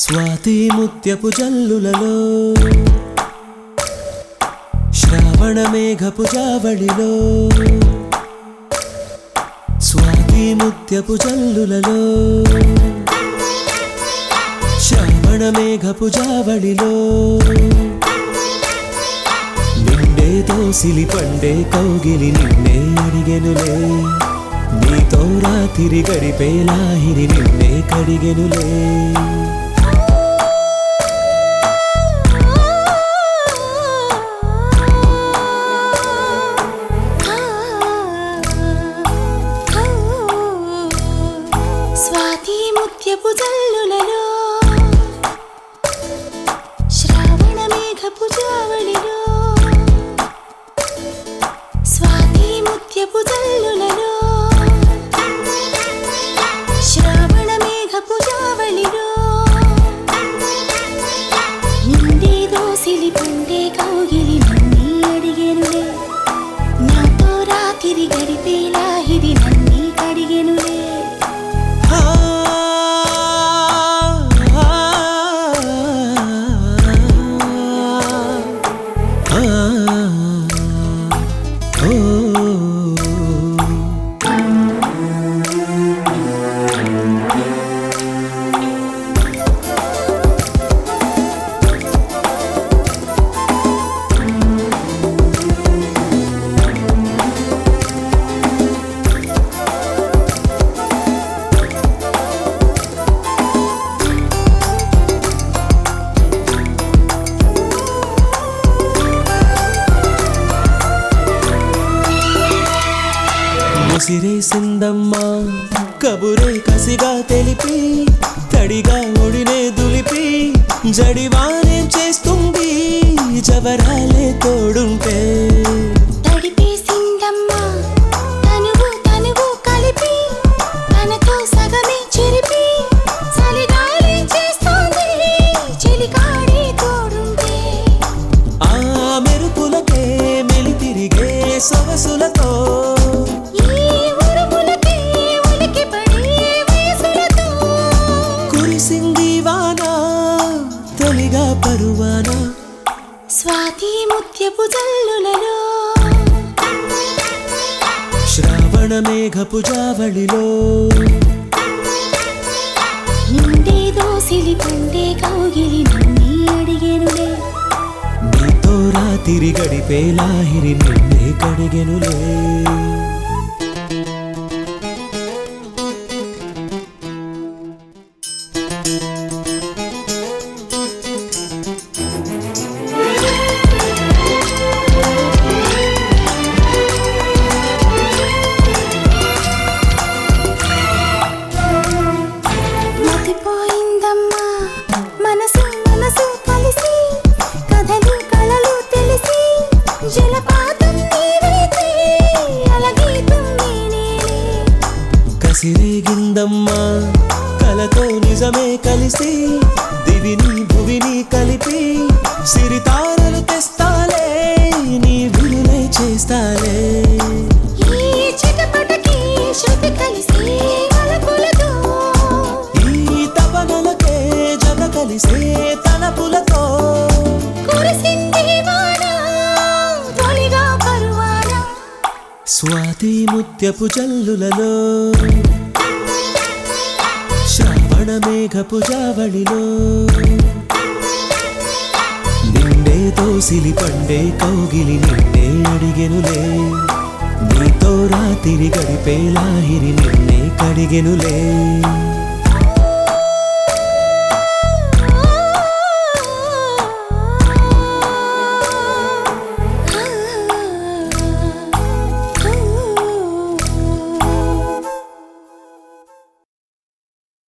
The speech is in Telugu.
స్వాతి ముత్యపు జల్లులలో శ్రావణ మేఘపు జావళిలో స్వాతి ముత్యపు జల్లులలో శ్రావణ మేఘపు జావళిలో నిండే దోసిలి పండే కౌగిలి నిన్నే అడిగెనులే నీతో రాతిరి గడిపే లాహిరి నిన్నే కడిగెనులే స్వాతి ముత్యపు జల్లులలో శ్రావణ మేఘపు జావళిలో స్వాతి ముత్యపు జల్లులలో శ్రావణ మేఘపు జావళిలో నిండే దోసిలి పండే కౌగిలి నన్ని అడిగెనులే నాతో రాతిరి గడిపేలా ఇది నన్ని కడిగెనులే ఆ, ఆ, ఓ. ముసిరేసిందమ్మా కబురే కసిగా తెలిపి తడిగా ఒడినే దులిపి జడివానే చేస్తుంది జవరాలే తోడుంటే తడిపేసిందమ్మా తనువు తనువు కలిపి తనతో సగమే చెరిపి చలిగాలి చేస్తోంది చెలికాడే తోడుంటే ఆ మెరుపులకే మెలి తిరిగే సొగసులతో ఈ ఉరుములకే ఉలికి పడే వయసులతో కురిసింది వాన తొలిగా పరువాన స్వాతి ముత్యపు జల్లులలో శ్రావణ మేఘపు జావళిలో నిండే దోసిలి పండే కౌగిలి నన్ని అడిగెనులే నీతో రాతిరి గడిపే లాహిరి నిన్నే కడిగెనులే మతిపోయిందమ్మా మనసు మనసు కలిసి కథలు కలలు తెలిసి జలపాతం నీవైతే అలగీతం నేనే కసిరేగిందమ్మా కలతో నిజమే కలిసి దివిని భువిని కలిపి సిరితారలు తెస్తాలే నీ విలులై చేస్తాలే ఈ చిటపటకి శృతి కలిసి అలపులతో ఈ తపనలకే జత కలిసే తలపులతో కురిసింది వాన తొలిగా పరువాన స్వాతి ముత్యపు జల్లులలో శ్రావణ మేఘపు జావళిలో నిండే తోసిలి పండే కౌగిలి నిన్నే అడిగెనులే నీతో రాతిరి గడిపే లాహిరి నిన్నే కడిగెనులే